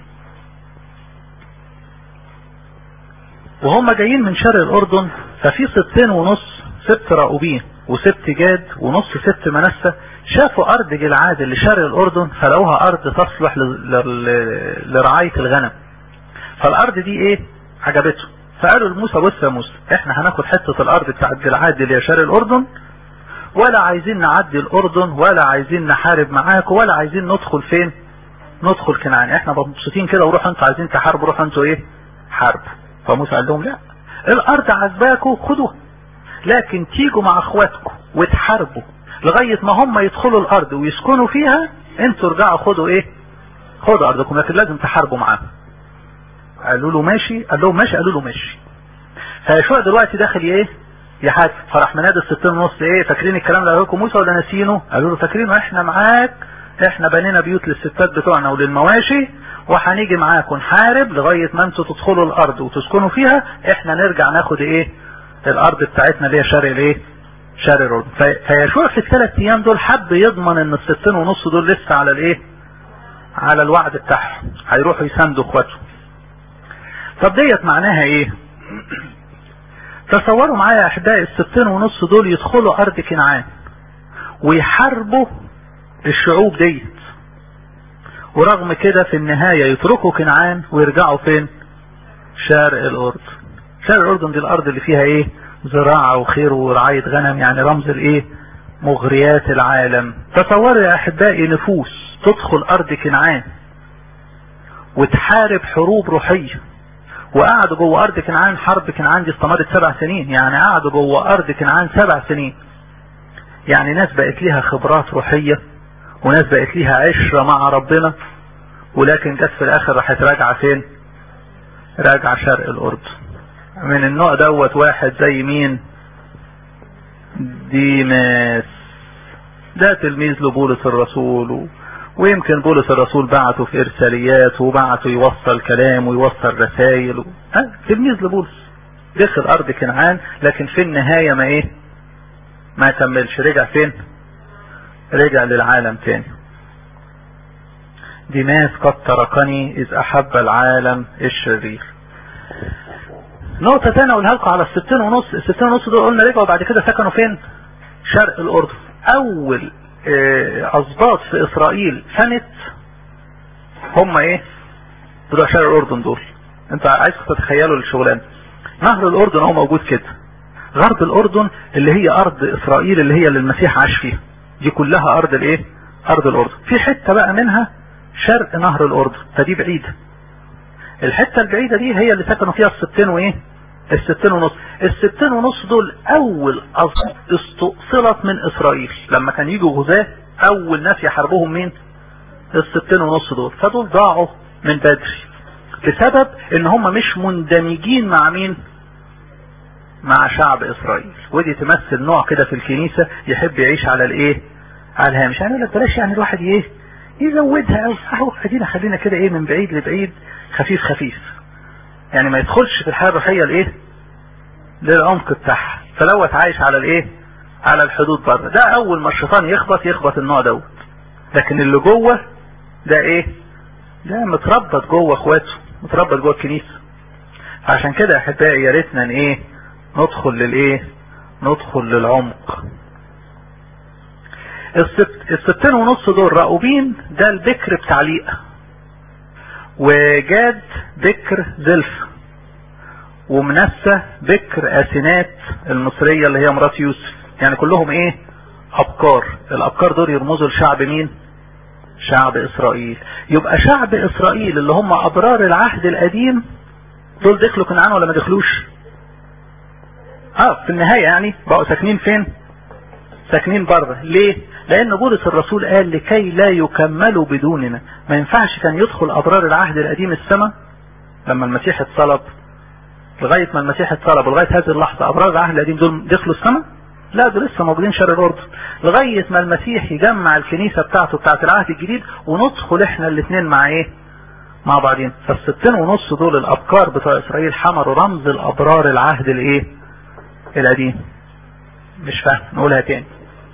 A: وهم جايين من شرق الاردن ففي سبتين ونص سبت راؤوبين وسبت جاد ونص سبت منسى شافوا ارض جلعاد اللي شرق الاردن فلقوها ارض تصلح لرعاية الغنم فالارض دي ايه عجبته فقالوا لموسى بص يا موسى احنا هناخد حتة الارض بتاعت جلعاد اللي هي شرق الاردن ولا عايزين نعدي الاردن ولا عايزين نحارب معاك ولا عايزين ندخل فين ندخل كنعان احنا مبسوطين كده وروحوا انتوا عايزين تحاربوا روحوا انتوا ايه حارب فموسى قال لهم لا الارض عجباكم خدوها لكن تيجوا مع اخواتكم وتحاربوا لغاية ما هم يدخلوا الارض ويسكنوا فيها انتوا ارجعوا خدوا ايه خدوا ارضكم لكن لازم تحاربوا معاهم قالوا له ماشي قال لهم ماشي قالوا له ماشي فيشوع دلوقتي داخل ايه يحاسب فراح منادي الستين ونص ايه فاكرين الكلام اللي قالوا موسى ولا ناسينه قالوا له فاكرينه احنا معاك احنا بنينا بيوت للستات بتوعنا وللمواشي وهنيجي معاك ونحارب لغاية ما انتوا تدخلوا الارض وتسكنوا فيها احنا نرجع ناخد ايه الارض بتاعتنا اللي هي شرق الايه شرق الاردن فيشوع في الثلاث ايام دول حب يضمن ان الستين ونص دول لسه على الايه على الوعد بتاعهم هيروحوا يساندوا اخواته طب ديت معناها ايه تصوروا معايا يا احبائي الستين ونص دول يدخلوا ارض كنعان ويحاربوا الشعوب ديت ورغم كده في النهاية يتركوا كنعان ويرجعوا فين شرق الاردن شرق الاردن دي الارض اللي فيها ايه زراعة وخير ورعاية غنم يعني رمز الايه مغريات العالم تصوروا يا احبائي نفوس تدخل ارض كنعان وتحارب حروب روحية وقعدوا جوه ارض كنعان حرب كنعان دي استمرت سبع سنين يعني قعدوا جوه ارض كنعان سبع سنين يعني ناس بقت ليها خبرات روحية وناس بقت ليها عشرة مع ربنا ولكن جت في الاخر راحت راجعة فين راجعة شرق الاردن من النوع دوت واحد زي مين ديماس ده تلميذ لبولس الرسول و... ويمكن بولس الرسول بعته في ارساليات وبعته يوصل كلام ويوصل رسائل و... ها تلميذ لبولس دخل ارض كنعان لكن في النهاية ما ايه ما كملش رجع فين رجع للعالم تاني ديماس قد تركني اذ احب العالم الشرير نقطة تانية اقولها لكم على الستين ونص الستين ونص دول قلنا رجعوا بعد كده سكنوا فين شرق الاردن اول اسباط في اسرائيل فنت هم ايه بتوع شرق الاردن دول انت عايزكم تتخيلوا الشغلانه نهر الاردن هو موجود كده غرب الاردن اللي هي ارض اسرائيل اللي هي اللي المسيح عاش فيها دي كلها ارض الايه ارض الاردن في حته بقى منها شرق نهر الاردن فدي بعيده الحته البعيده دي هي اللي سكنوا فيها الستين وايه الستين ونص الستين ونص دول اول أصل استؤصلت من اسرائيل لما كان يجوا غزاة اول ناس يحاربوهم مين الستين ونص دول فدول ضاعوا من بدري بسبب ان هم مش مندمجين مع مين مع شعب اسرائيل ودي تمثل نوع كده في الكنيسة يحب يعيش على الايه على الهامش يعني لك بلاش يعني الواحد ايه يزودها او اهو ادينا خلينا كده ايه من بعيد لبعيد خفيف خفيف يعني ما يدخلش في الحياة الروحية الايه للعمق بتاعها فلوت عايش على الايه على الحدود بره ده اول ما الشيطان يخبط يخبط النوع دوت لكن اللي جوه ده ايه ده متربط جوه اخواته متربط جوه الكنيسة عشان كده يا احبائي يا ريتنا ايه ندخل للايه ندخل للعمق الست الستين ونص دول راؤوبين ده البكر بتاع ليئة وجاد بكر زلف ومنسة بكر اسينات المصرية اللي هي مرات يوسف يعني كلهم ايه ابكار الابكار دول يرمزوا لشعب مين شعب اسرائيل يبقى شعب اسرائيل اللي هم ابرار العهد القديم دول دخلوا كنعان ولا ما دخلوش اه في النهاية يعني بقوا ساكنين فين ساكنين بره ليه لان بولس الرسول قال لكي لا يكملوا بدوننا ما ينفعش كان يدخل ابرار العهد القديم السماء لما المسيح اتصلب لغاية ما المسيح اتصلب لغاية هذه اللحظة ابرار العهد القديم دول دخلوا السماء لا دول لسه موجودين شر الاردن لغاية ما المسيح يجمع الكنيسة بتاعته بتاعت العهد الجديد وندخل احنا الاثنين مع ايه مع بعضين فالستين ونص دول الابكار بتوع اسرائيل حمروا رمز الابرار العهد الايه القديم مش فاهم نقولها تاني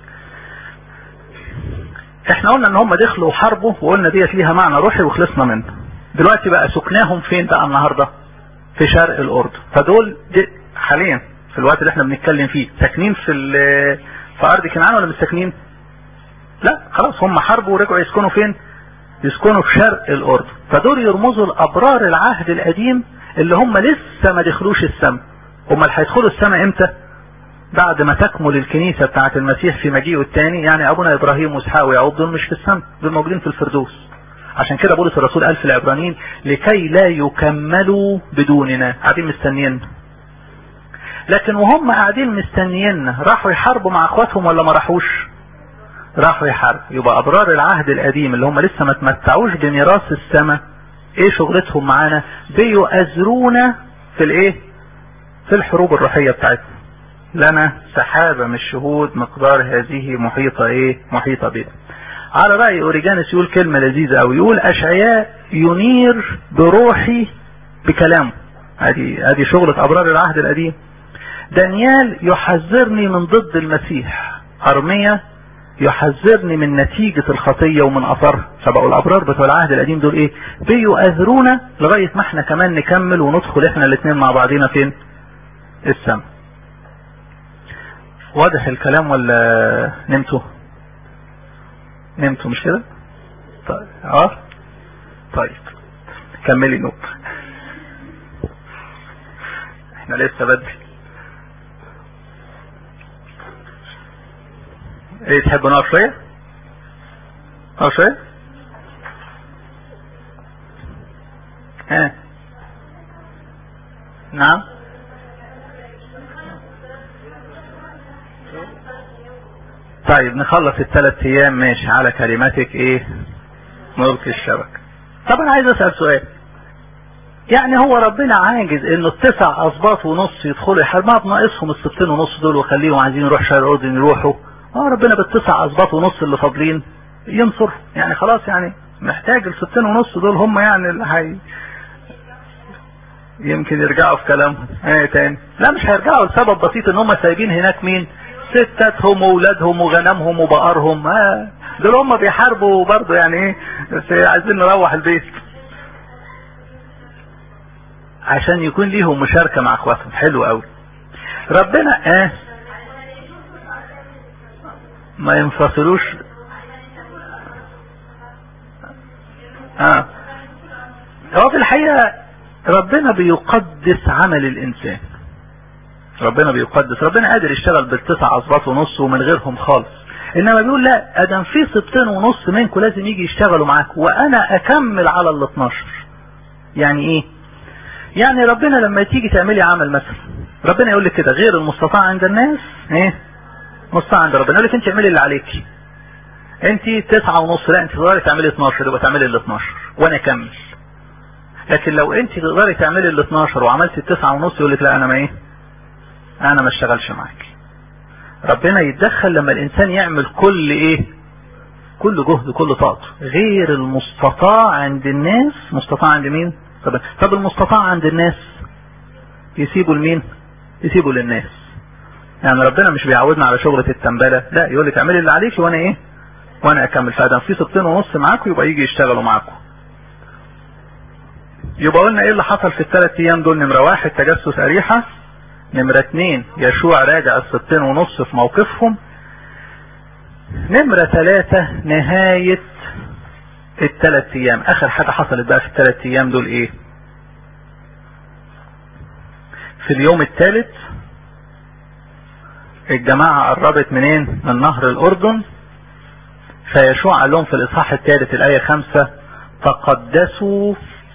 A: احنا قلنا ان هم دخلوا وحاربوا وقلنا ديت ليها معنى روحي وخلصنا منه دلوقتي بقى سكناهم فين بقى النهارده في شرق الاردن فدول دي حاليا في الوقت اللي احنا بنتكلم فيه ساكنين في في ارض كنعان ولا مش ساكنين لا خلاص هم حاربوا ورجعوا يسكنوا فين يسكنوا في شرق الاردن فدول يرمزوا الابرار العهد القديم اللي هم لسه ما دخلوش السماء هم اللي هيدخلوا السماء امتى بعد ما تكمل الكنيسة بتاعت المسيح في مجيئه الثاني يعني ابونا ابراهيم واسحاق ويعقوب دول مش في السماء دول موجودين في الفردوس عشان كده بولس الرسول قال في العبرانيين لكي لا يكملوا بدوننا قاعدين مستنيين لكن وهم قاعدين مستنيين راحوا يحاربوا مع اخواتهم ولا ما راحوش راحوا يحاربوا يبقى ابرار العهد القديم اللي هم لسه ما تمتعوش بميراث السماء ايه شغلتهم معانا بيؤازرونا في الايه في الحروب الروحية بتاعتنا لنا سحابة من الشهود مقدار هذه محيطة ايه محيطة بنا على رأي اوريجانس يقول كلمة لذيذة او يقول اشعياء ينير بروحي بكلامه ادي ادي شغلة ابرار العهد القديم دانيال يحذرني من ضد المسيح ارميا يحذرني من نتيجة الخطية ومن اثرها فبقوا الابرار بتوع العهد القديم دول ايه بيؤذرونا لغاية ما احنا كمان نكمل وندخل احنا الاثنين مع بعضينا فين السماء واضح الكلام ولا نمتوا نمتوا مش كده طيب اه طيب كملي نوم احنا لسه بدري ايه تحبوا نقف شويه نقف شويه ها نعم طيب نخلص الثلاث ايام ماشي على كلماتك ايه ملك الشبكة طب انا عايز اسأل سؤال يعني هو ربنا عاجز انه التسع اسباط ونص يدخلوا يحارب ما بناقصهم الستين ونص دول وخليهم عايزين يروحوا شرق الاردن يروحوا اه ربنا بالتسع اسباط ونص اللي فاضلين ينصر يعني خلاص يعني محتاج الستين ونص دول هم يعني اللي هي يمكن يرجعوا في كلامهم ايه تاني لا مش هيرجعوا لسبب بسيط ان هم سايبين هناك مين ستاتهم واولادهم وغنمهم وبقرهم آه دول هم بيحاربوا برضه يعني ايه بس عايزين نروح البيت عشان يكون ليهم مشاركة مع اخواتهم حلو قوي ربنا اه ما ينفصلوش اه هو في الحقيقة ربنا بيقدس عمل الانسان ربنا بيقدس ربنا قادر يشتغل بالتسع اصباط ونص ومن غيرهم خالص انما بيقول لا ادم في سبتين ونص منكم لازم يجي يشتغلوا معاك وانا اكمل على ال 12 يعني ايه يعني ربنا لما تيجي تعملي عمل مثلا ربنا يقول لك كده غير المستطاع عند الناس ايه مستطاع عند ربنا يقول لك انت اعملي اللي عليكي انت تسعة ونص لا انت تقدري تعملي 12 يبقى تعملي ال 12 وانا اكمل لكن لو انت تقدري تعملي ال 12 وعملتي التسعة ونص يقول لك لا انا ما ايه انا ما اشتغلش معاك ربنا يتدخل لما الانسان يعمل كل ايه كل جهد كل طاقته غير المستطاع عند الناس مستطاع عند مين طب, طب المستطاع عند الناس يسيبوا لمين يسيبوا للناس يعني ربنا مش بيعودنا على شغلة التنبلة لا يقول لك اعملي اللي عليك وانا ايه وانا اكمل فادم في ستين ونص معاكم يبقى يجي يشتغلوا معاكم يبقى قلنا ايه اللي حصل في الثلاث ايام دول نمرة واحد تجسس اريحة نمرة اتنين يشوع راجع الستين ونص في موقفهم نمرة ثلاثة نهاية الثلاث ايام اخر حاجة حصلت بقى في الثلاث ايام دول ايه في اليوم الثالث الجماعة قربت منين من نهر الاردن فيشوع قال لهم في الاصحاح الثالث الاية خمسة تقدسوا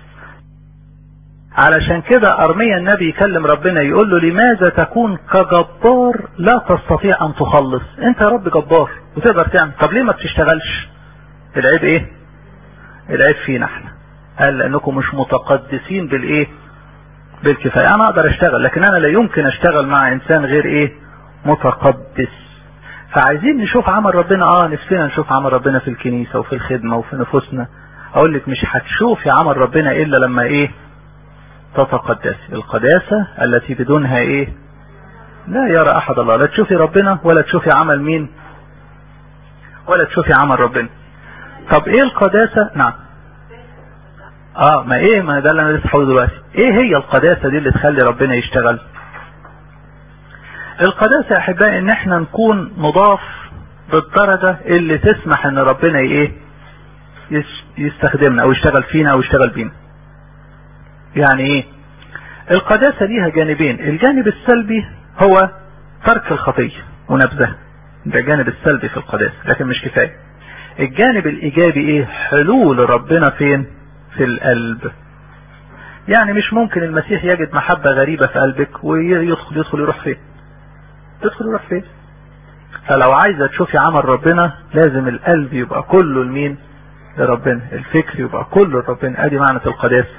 A: علشان كده ارميا النبي يكلم ربنا يقول له لماذا تكون كجبار لا تستطيع ان تخلص انت يا رب جبار وتقدر تعمل طب ليه ما بتشتغلش العيب ايه العيب فينا احنا قال لانكم مش متقدسين بالايه بالكفايه انا اقدر اشتغل لكن انا لا يمكن اشتغل مع انسان غير ايه متقدس فعايزين نشوف عمل ربنا اه نفسنا نشوف عمل ربنا في الكنيسة وفي الخدمة وفي نفوسنا اقول لك مش هتشوفي عمل ربنا الا لما ايه تتقدسي القداسة التي بدونها ايه لا يرى احد الله لا تشوفي ربنا ولا تشوفي عمل مين ولا تشوفي عمل ربنا طب ايه القداسة نعم اه ما ايه ما ده اللي انا لسه هقوله دلوقتي ايه هي القداسة دي اللي تخلي ربنا يشتغل القداسة يا احبائي ان احنا نكون نضاف بالدرجة اللي تسمح ان ربنا ايه يستخدمنا او يشتغل فينا او يشتغل بينا يعني ايه القداسة ليها جانبين الجانب السلبي هو ترك الخطية ونبذها ده الجانب السلبي في القداسة لكن مش كفاية الجانب الايجابي ايه حلول ربنا فين في القلب يعني مش ممكن المسيح يجد محبة غريبة في قلبك ويدخل يدخل يروح فين تدخل يروح فين فلو عايزة تشوفي عمل ربنا لازم القلب يبقى كله لمين لربنا الفكر يبقى كله لربنا ادي معنى القداسة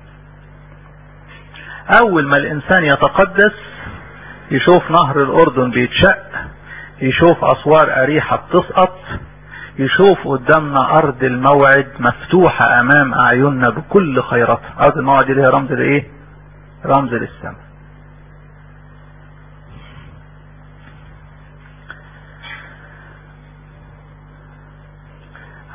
A: اول ما الانسان يتقدس يشوف نهر الاردن بيتشق يشوف اسوار اريحة بتسقط يشوف قدامنا ارض الموعد مفتوحة امام اعيننا بكل خيراتها ارض الموعد دي ليها رمز لايه رمز للسماء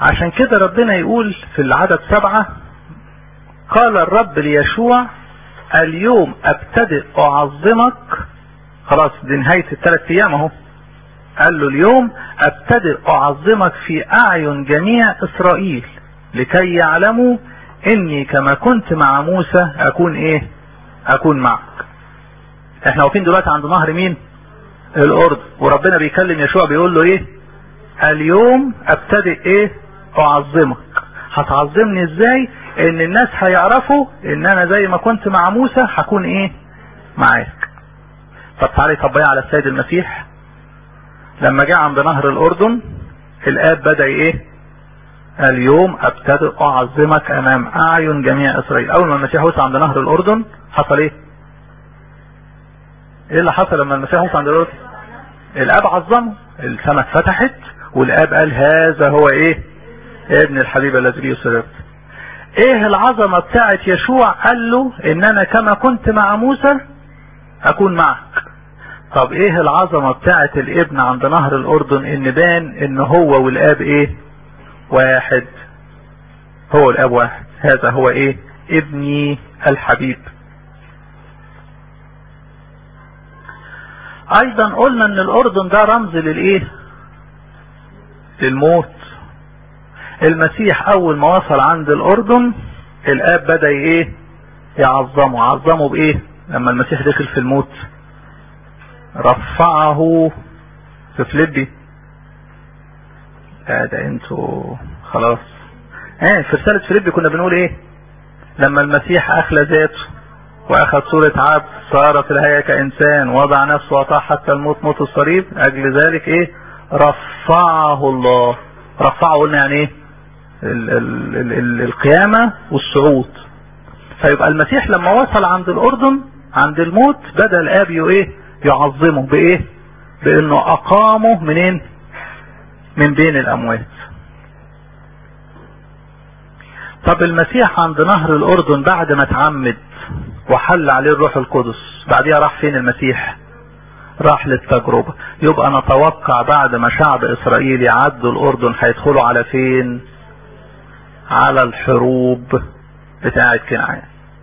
A: عشان كده ربنا يقول في العدد سبعة قال الرب ليشوع اليوم ابتدئ اعظمك خلاص دي نهاية الثلاث ايام اهو قال له اليوم ابتدئ اعظمك في اعين جميع اسرائيل لكي يعلموا اني كما كنت مع موسى اكون ايه اكون معك احنا واقفين دلوقتي عند نهر مين الاردن وربنا بيكلم يشوع بيقول له ايه اليوم ابتدئ ايه اعظمك هتعظمني ازاي ان الناس هيعرفوا ان انا زي ما كنت مع موسى هكون ايه معاك طب تعالي طبقيها على السيد المسيح لما جاء عند نهر الاردن الاب بدا ايه اليوم ابتدئ اعظمك امام اعين جميع اسرائيل اول ما المسيح وصل عند نهر الاردن حصل ايه ايه اللي حصل لما المسيح وصل عند الاردن الاب عظمه السماء اتفتحت والاب قال هذا هو ايه ابن الحبيب الذي به سررت ايه العظمة بتاعت يشوع قال له ان انا كما كنت مع موسى اكون معك طب ايه العظمة بتاعت الابن عند نهر الاردن ان بان ان هو والاب ايه واحد هو الاب واحد هذا هو ايه ابني الحبيب ايضا قلنا ان الاردن ده رمز للايه للموت المسيح اول ما وصل عند الاردن الاب بدا ايه يعظمه عظمه بايه لما المسيح دخل في الموت رفعه في فليبي لا ده انتوا خلاص ايه في رسالة فليبي كنا بنقول ايه لما المسيح اخلى ذاته واخذ صورة عبد صار في الهيئة كانسان وضع نفسه وطاع حتى الموت موت الصليب اجل ذلك ايه رفعه الله رفعه قلنا يعني ايه ال ال ال ال القيامة والصعود فيبقى المسيح لما وصل عند الاردن عند الموت بدأ الاب ايه يعظمه بايه بانه اقامه منين من بين الاموات طب المسيح عند نهر الاردن بعد ما اتعمد وحل عليه الروح القدس بعديها راح فين المسيح راح للتجربة يبقى نتوقع بعد ما شعب اسرائيل يعدوا الاردن هيدخلوا على فين على الحروب بتاعة كنعان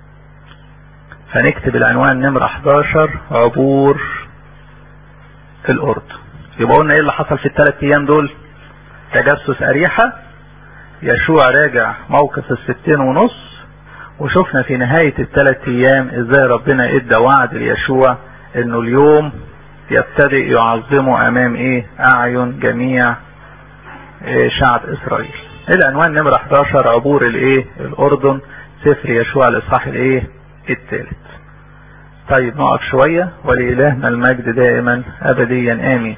A: فنكتب العنوان نمرة 11 عبور الاردن يبقى قلنا ايه اللي حصل في الثلاث ايام دول تجسس اريحة يشوع راجع موقف الستين ونص وشفنا في نهاية الثلاث ايام ازاي ربنا ادى وعد ليشوع انه اليوم يبتدئ يعظمه امام ايه اعين جميع إيه شعب اسرائيل العنوان نمرة 11 عبور الايه الاردن سفر يشوع الاصحاح الايه الثالث طيب نقف شوية ولإلهنا المجد دائما ابديا امين